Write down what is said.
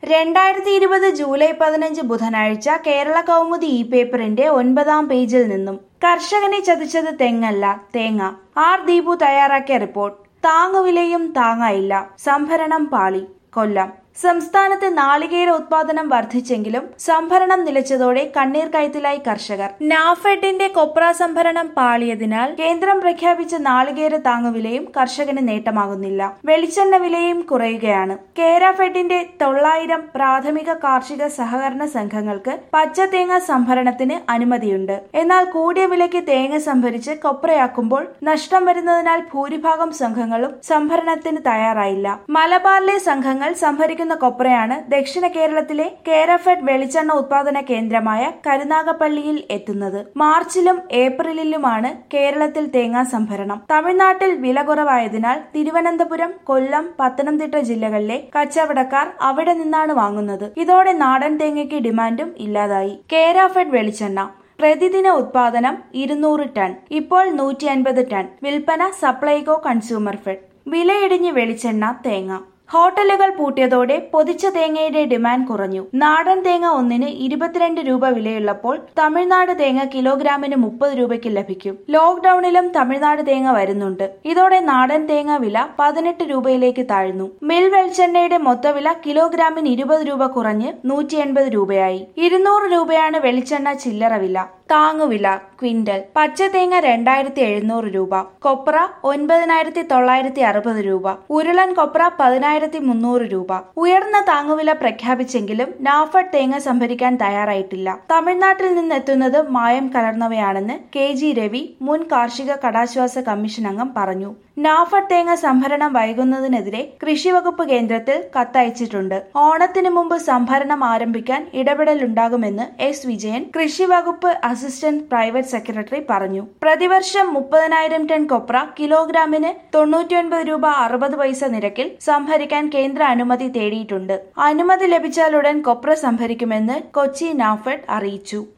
രണ്ടായിരത്തി ഇരുപത് ജൂലൈ പതിനഞ്ച് ബുധനാഴ്ച കേരള കൗമുദി ഇ പേപ്പറിന്റെ ഒൻപതാം പേജിൽ നിന്നും കർഷകനെ ചതിച്ചത് തെങ്ങല്ല തേങ്ങ ആർ ദീപു തയ്യാറാക്കിയ റിപ്പോർട്ട് താങ്ങുവിലയും താങ്ങായില്ല സംഭരണം പാളി കൊല്ലം സംസ്ഥാനത്ത് നാളികേര ഉത്പാദനം വർദ്ധിച്ചെങ്കിലും സംഭരണം നിലച്ചതോടെ കണ്ണീർ കയത്തിലായി കർഷകർ നാഫെഡിന്റെ കൊപ്ര സംഭരണം പാളിയതിനാൽ കേന്ദ്രം പ്രഖ്യാപിച്ച നാളികേര താങ്ങുവിലയും കർഷകന് നേട്ടമാകുന്നില്ല വെളിച്ചെണ്ണ വിലയും കുറയുകയാണ് കേരഫെഡിന്റെ തൊള്ളായിരം പ്രാഥമിക കാർഷിക സഹകരണ സംഘങ്ങൾക്ക് പച്ചതേങ്ങ സംഭരണത്തിന് അനുമതിയുണ്ട് എന്നാൽ കൂടിയ വിലയ്ക്ക് തേങ്ങ സംഭരിച്ച് കൊപ്രയാക്കുമ്പോൾ നഷ്ടം വരുന്നതിനാൽ ഭൂരിഭാഗം സംഘങ്ങളും സംഭരണത്തിന് തയ്യാറായില്ല മലബാറിലെ സംഘങ്ങൾ സംഭരിക്കുന്ന കൊപ്രയാണ് ദക്ഷിണ കേരളത്തിലെ കേരഫെഡ് വെളിച്ചെണ്ണ ഉത്പാദന കേന്ദ്രമായ കരുനാഗപ്പള്ളിയിൽ എത്തുന്നത് മാർച്ചിലും ഏപ്രിലിലുമാണ് കേരളത്തിൽ തേങ്ങാ സംഭരണം തമിഴ്നാട്ടിൽ വില കുറവായതിനാൽ തിരുവനന്തപുരം കൊല്ലം പത്തനംതിട്ട ജില്ലകളിലെ കച്ചവടക്കാർ അവിടെ നിന്നാണ് വാങ്ങുന്നത് ഇതോടെ നാടൻ തേങ്ങയ്ക്ക് ഡിമാൻഡും ഇല്ലാതായി കേരാഫെഡ് വെളിച്ചെണ്ണ പ്രതിദിന ഉത്പാദനം ഇരുന്നൂറ് ടൺ ഇപ്പോൾ നൂറ്റി അൻപത് ടൺ വിൽപ്പന സപ്ലൈകോ കൺസ്യൂമർ ഫെഡ് വിലയിടിഞ്ഞ് വെളിച്ചെണ്ണ തേങ്ങ ഹോട്ടലുകൾ പൂട്ടിയതോടെ പൊതിച്ച തേങ്ങയുടെ ഡിമാൻഡ് കുറഞ്ഞു നാടൻ തേങ്ങ ഒന്നിന് ഇരുപത്തിരണ്ട് രൂപ വിലയുള്ളപ്പോൾ തമിഴ്നാട് തേങ്ങ കിലോഗ്രാമിന് മുപ്പത് രൂപയ്ക്ക് ലഭിക്കും ലോക്ഡൌണിലും തമിഴ്നാട് തേങ്ങ വരുന്നുണ്ട് ഇതോടെ നാടൻ തേങ്ങ വില പതിനെട്ട് രൂപയിലേക്ക് താഴ്ന്നു മിൽ വെളിച്ചെണ്ണയുടെ മൊത്തവില കിലോഗ്രാമിന് ഇരുപത് രൂപ കുറഞ്ഞ് നൂറ്റി എൺപത് രൂപയായി ഇരുന്നൂറ് രൂപയാണ് വെളിച്ചെണ്ണ ചില്ലറ വില താങ്ങുവില ക്വിന്റൽ പച്ചതേങ്ങ രണ്ടായിരത്തി എഴുന്നൂറ് രൂപ കൊപ്ര ഒൻപതിനായിരത്തി തൊള്ളായിരത്തി അറുപത് രൂപ ഉരുളൻ കൊപ്ര പതിനായിരത്തി മുന്നൂറ് രൂപ ഉയർന്ന താങ്ങുവില പ്രഖ്യാപിച്ചെങ്കിലും നാഫഡ് തേങ്ങ സംഭരിക്കാൻ തയ്യാറായിട്ടില്ല തമിഴ്നാട്ടിൽ നിന്നെത്തുന്നത് മായം കലർന്നവയാണെന്ന് കെ ജി രവി മുൻ കാർഷിക കടാശ്വാസ കമ്മീഷൻ അംഗം പറഞ്ഞു നാഫഡ് തേങ്ങ സംഭരണം വൈകുന്നതിനെതിരെ കൃഷിവകുപ്പ് കേന്ദ്രത്തിൽ കത്തയച്ചിട്ടുണ്ട് ഓണത്തിന് മുമ്പ് സംഭരണം ആരംഭിക്കാൻ ഇടപെടലുണ്ടാകുമെന്ന് എസ് വിജയൻ കൃഷിവകുപ്പ് അസിസ്റ്റന്റ് പ്രൈവറ്റ് സെക്രട്ടറി പറഞ്ഞു പ്രതിവർഷം മുപ്പതിനായിരം ടൺ കൊപ്ര കിലോഗ്രാമിന് തൊണ്ണൂറ്റിയൊൻപത് രൂപ അറുപത് പൈസ നിരക്കിൽ സംഭരിക്കാൻ കേന്ദ്ര അനുമതി തേടിയിട്ടുണ്ട് അനുമതി ലഭിച്ചാലുടൻ കൊപ്ര സംഭരിക്കുമെന്ന് കൊച്ചി നാഫെഡ് അറിയിച്ചു